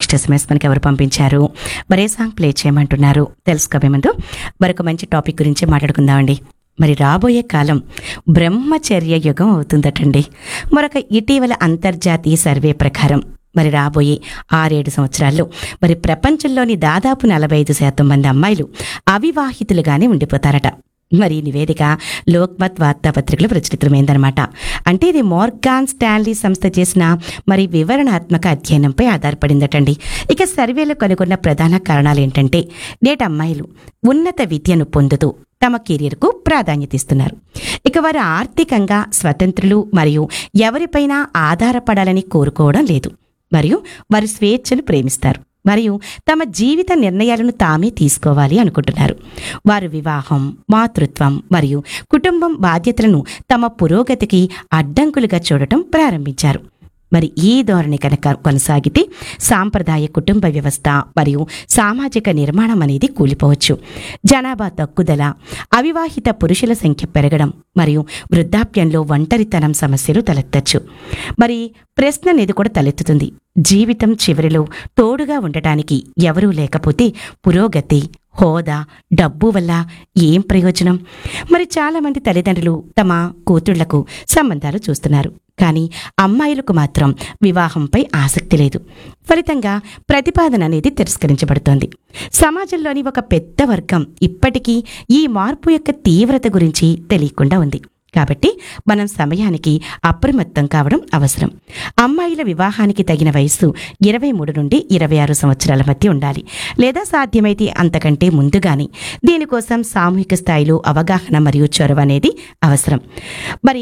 next SMS మనకి ఎవరు పంపించారు మరే సాంగ్ ప్లే చేయమంటున్నారు తెలుసుకోవే ముందు మరొక మంచి టాపిక్ గురించి మాట్లాడుకుందామండి మరి రాబోయే కాలం బ్రహ్మచర్య యుగం అవుతుందటండి మరొక ఇటీవల అంతర్జాతీయ సర్వే ప్రకారం మరి రాబోయే ఆరేడు సంవత్సరాల్లో మరి ప్రపంచంలోని దాదాపు నలభై ఐదు శాతం మంది అమ్మాయిలు అవివాహితులుగానే ఉండిపోతారట మరి ఈ నివేదిక లోక్మత్ వార్తాపత్రికలో ప్రచురితమైందనమాట అంటే ఇది మోర్గాన్ స్టాన్లీ సంస్థ చేసిన మరి వివరణాత్మక అధ్యయనంపై ఆధారపడిందటండి ఇక సర్వేలో కనుగొన్న ప్రధాన కారణాలు ఏంటంటే నేటి అమ్మాయిలు ఉన్నత విద్యను పొందుతూ తమ కెరీర్కు ప్రాధాన్యత ఇస్తున్నారు ఇక వారు ఆర్థికంగా స్వతంత్రులు మరియు ఎవరిపైనా ఆధారపడాలని కోరుకోవడం లేదు మరియు వారు స్వేచ్ఛను ప్రేమిస్తారు మరియు తమ జీవిత నిర్ణయాలను తామే తీసుకోవాలి అనుకుంటున్నారు వారు వివాహం మాతృత్వం మరియు కుటుంబం బాధ్యతలను తమ పురోగతికి అడ్డంకులుగా చూడటం ప్రారంభించారు మరి ఈ ధోరణి కనుక కొనసాగితే సాంప్రదాయ కుటుంబ వ్యవస్థ మరియు సామాజిక నిర్మాణం అనేది కూలిపోవచ్చు జనాభా తగ్గుదల అవివాహిత పురుషుల సంఖ్య పెరగడం మరియు వృద్ధాప్యంలో ఒంటరితనం సమస్యలు తలెత్తచ్చు మరి ప్రశ్న అనేది కూడా తలెత్తుతుంది జీవితం చివరిలో తోడుగా ఉండటానికి ఎవరూ లేకపోతే పురోగతి హోదా డబ్బు వల్ల ఏం ప్రయోజనం మరి చాలామంది తల్లిదండ్రులు తమ కూతుళ్లకు సంబంధాలు చూస్తున్నారు కానీ అమ్మాయిలకు మాత్రం వివాహంపై ఆసక్తి లేదు ఫలితంగా ప్రతిపాదన అనేది తిరస్కరించబడుతోంది సమాజంలోని ఒక పెద్ద వర్గం ఇప్పటికీ ఈ మార్పు యొక్క తీవ్రత గురించి తెలియకుండా ఉంది కాబట్టి మనం సమయానికి అప్రమత్తం కావడం అవసరం అమ్మాయిల వివాహానికి తగిన వయస్సు ఇరవై మూడు నుండి ఇరవై ఆరు సంవత్సరాల మధ్య ఉండాలి లేదా సాధ్యమైతే అంతకంటే ముందుగానే దీనికోసం సామూహిక స్థాయిలో అవగాహన మరియు చొరవ అనేది అవసరం మరి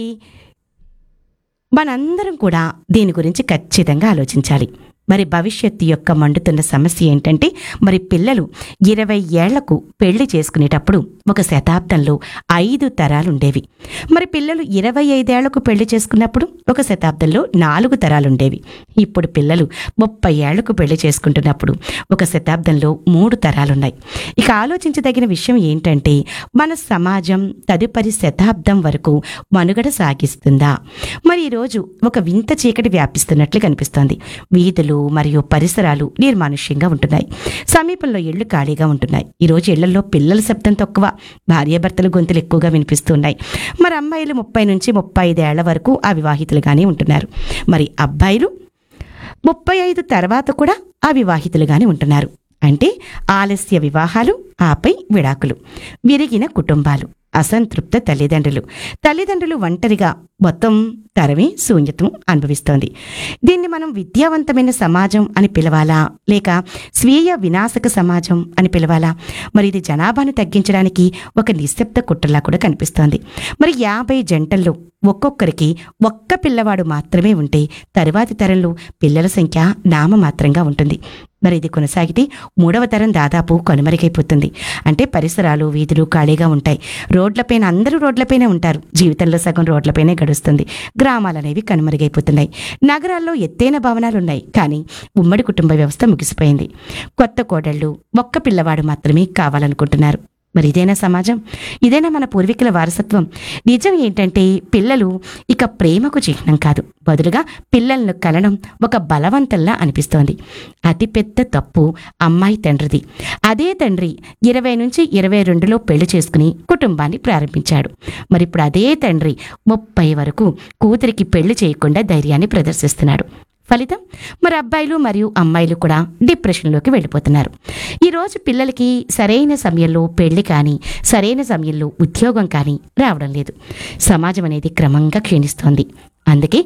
మనందరం కూడా దీని గురించి ఖచ్చితంగా ఆలోచించాలి మరి భవిష్యత్తు యొక్క మండుతున్న సమస్య ఏంటంటే మరి పిల్లలు ఇరవై ఏళ్లకు పెళ్లి చేసుకునేటప్పుడు ఒక శతాబ్దంలో ఐదు తరాలు ఉండేవి మరి పిల్లలు ఇరవై ఐదేళ్లకు పెళ్లి చేసుకున్నప్పుడు ఒక శతాబ్దంలో నాలుగు తరాలు ఉండేవి ఇప్పుడు పిల్లలు ముప్పై ఏళ్లకు పెళ్లి చేసుకుంటున్నప్పుడు ఒక శతాబ్దంలో మూడు తరాలున్నాయి ఇక ఆలోచించదగిన విషయం ఏంటంటే మన సమాజం తదుపరి శతాబ్దం వరకు మనుగడ సాగిస్తుందా మరి ఈరోజు ఒక వింత చీకటి వ్యాపిస్తున్నట్లు కనిపిస్తోంది వీధులు మరియు పరిసరాలు నిర్మానుష్యంగా ఉంటున్నాయి సమీపంలో ఇళ్లు ఖాళీగా ఉంటున్నాయి ఈరోజు ఇళ్లలో పిల్లల శబ్దం తక్కువ భార్యాభర్తల గొంతులు ఎక్కువగా వినిపిస్తున్నాయి మరి అమ్మాయిలు ముప్పై నుంచి ముప్పై ఐదేళ్ల వరకు అవివాహితులుగానే ఉంటున్నారు మరి అబ్బాయిలు ముప్పై ఐదు తర్వాత కూడా అవివాహితులుగానే ఉంటున్నారు అంటే ఆలస్య వివాహాలు ఆపై విడాకులు విరిగిన కుటుంబాలు అసంతృప్త తల్లిదండ్రులు తల్లిదండ్రులు ఒంటరిగా మొత్తం తరమే శూన్యతం అనుభవిస్తోంది దీన్ని మనం విద్యావంతమైన సమాజం అని పిలవాలా లేక స్వీయ వినాశక సమాజం అని పిలవాలా మరి ఇది జనాభాను తగ్గించడానికి ఒక నిశ్శబ్ద కుట్రలా కూడా కనిపిస్తోంది మరి యాభై జంటల్లో ఒక్కొక్కరికి ఒక్క పిల్లవాడు మాత్రమే ఉంటే తరువాతి తరంలో పిల్లల సంఖ్య నామమాత్రంగా ఉంటుంది మరి ఇది కొనసాగితే మూడవ తరం దాదాపు కనుమరుగైపోతుంది అంటే పరిసరాలు వీధులు ఖాళీగా ఉంటాయి రోడ్లపైన అందరూ రోడ్లపైనే ఉంటారు జీవితంలో సగం రోడ్లపైనే గడుస్తుంది గ్రామాలనేవి కనుమరుగైపోతున్నాయి నగరాల్లో ఎత్తైన భవనాలు ఉన్నాయి కానీ ఉమ్మడి కుటుంబ వ్యవస్థ ముగిసిపోయింది కొత్త కోడళ్ళు ఒక్క పిల్లవాడు మాత్రమే కావాలనుకుంటున్నారు మరి ఇదేనా సమాజం ఇదేనా మన పూర్వీకుల వారసత్వం నిజం ఏంటంటే పిల్లలు ఇక ప్రేమకు చిహ్నం కాదు బదులుగా పిల్లలను కలడం ఒక బలవంతంలా అనిపిస్తోంది అతిపెద్ద తప్పు అమ్మాయి తండ్రిది అదే తండ్రి ఇరవై నుంచి ఇరవై రెండులో పెళ్లి చేసుకుని కుటుంబాన్ని ప్రారంభించాడు మరి ఇప్పుడు అదే తండ్రి ముప్పై వరకు కూతురికి పెళ్లి చేయకుండా ధైర్యాన్ని ప్రదర్శిస్తున్నాడు ఫలితం మరి అబ్బాయిలు మరియు అమ్మాయిలు కూడా డిప్రెషన్లోకి వెళ్ళిపోతున్నారు ఈరోజు పిల్లలకి సరైన సమయంలో పెళ్లి కానీ సరైన సమయంలో ఉద్యోగం కానీ రావడం లేదు సమాజం అనేది క్రమంగా క్షీణిస్తోంది అందుకే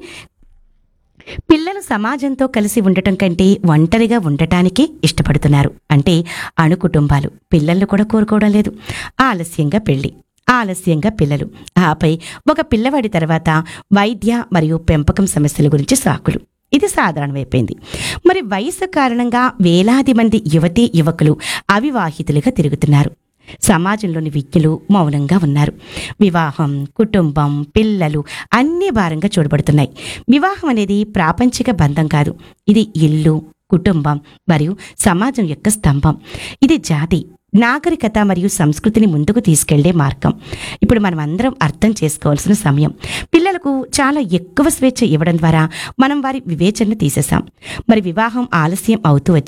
పిల్లలు సమాజంతో కలిసి ఉండటం కంటే ఒంటరిగా ఉండటానికే ఇష్టపడుతున్నారు అంటే అణు కుటుంబాలు పిల్లల్ని కూడా కోరుకోవడం లేదు ఆలస్యంగా పెళ్లి ఆలస్యంగా పిల్లలు ఆపై ఒక పిల్లవాడి తర్వాత వైద్య మరియు పెంపకం సమస్యల గురించి సాకులు ఇది సాధారణమైపోయింది మరి వయసు కారణంగా వేలాది మంది యువతీ యువకులు అవివాహితులుగా తిరుగుతున్నారు సమాజంలోని విజ్ఞులు మౌనంగా ఉన్నారు వివాహం కుటుంబం పిల్లలు అన్నీ భారంగా చూడబడుతున్నాయి వివాహం అనేది ప్రాపంచిక బంధం కాదు ఇది ఇల్లు కుటుంబం మరియు సమాజం యొక్క స్తంభం ఇది జాతి నాగరికత మరియు సంస్కృతిని ముందుకు తీసుకెళ్లే మార్గం ఇప్పుడు మనం అందరం అర్థం చేసుకోవాల్సిన సమయం పిల్లలకు చాలా ఎక్కువ స్వేచ్ఛ ఇవ్వడం ద్వారా మనం వారి వివేచనను తీసేశాం మరి వివాహం ఆలస్యం అవుతూ వచ్చి